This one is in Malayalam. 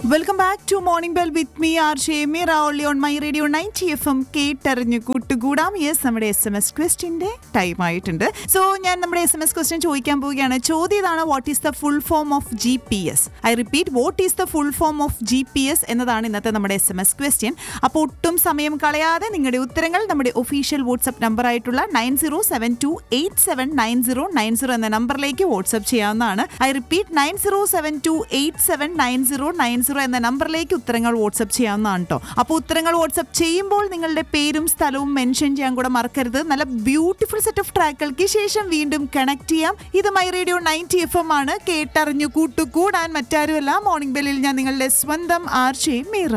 welcome back to morning bell with me R Shemi Ravali on my radio ninety F M കേട്ടറിഞ്ഞു കൂട്ടുകൂടാം യെസ് നമ്മുടെ എസ് എം എസ് ക്വസ്റ്റിന്റെ ടൈം ആയിട്ടുണ്ട് സോ ഞാൻ നമ്മുടെ എസ് എം എസ് ക്വസ്റ്റ്യൻ ചോദിക്കാൻ പോവുകയാണ് ചോദ്യം ഇതാണ് what is the full form of G P S I repeat what is the full form of G P S എന്നതാണ് ഇന്നത്തെ നമ്മുടെ എസ് എം എസ് ക്വസ്റ്റ്യൻ അപ്പോൾ ഒട്ടും സമയം കളയാതെ നിങ്ങളുടെ ഉത്തരങ്ങൾ നമ്മുടെ ഒഫീഷ്യൽ വാട്സ്ആപ്പ് നമ്പർ ആയിട്ടുള്ള nine zero seven two eight seven nine zero nine zero എന്ന നമ്പറിലേക്ക് വാട്സ്ആപ്പ് ചെയ്യാവുന്നതാണ് I repeat nine zero seven two eight seven nine zero nine zero എന്ന നമ്പറിലേക്ക് ഉത്തരങ്ങൾ വാട്സ്ആപ്പ് ചെയ്യാവുന്നതാണ് കേട്ടോ അപ്പോൾ ഉത്തരങ്ങൾ വാട്സ്ആപ്പ് ചെയ്യുമ്പോൾ നിങ്ങളുടെ പേരും സ്ഥലവും മെൻഷൻ ചെയ്യാൻ കൂടെ മറക്കരുത് നല്ല ബ്യൂട്ടിഫുൾ സെറ്റ് ഓഫ് ട്രാക്കുകൾക്ക് ശേഷം വീണ്ടും കണക്ട് ചെയ്യാം ഇത് my radio ninety F M ആണ് കേട്ടറിഞ്ഞു കൂട്ടുകൂടാൻ മറ്റാരുമല്ല മോർണിംഗ് ബെല്ലിൽ ഞാൻ നിങ്ങളുടെ സ്വന്തം ആർച്ചയും മീറ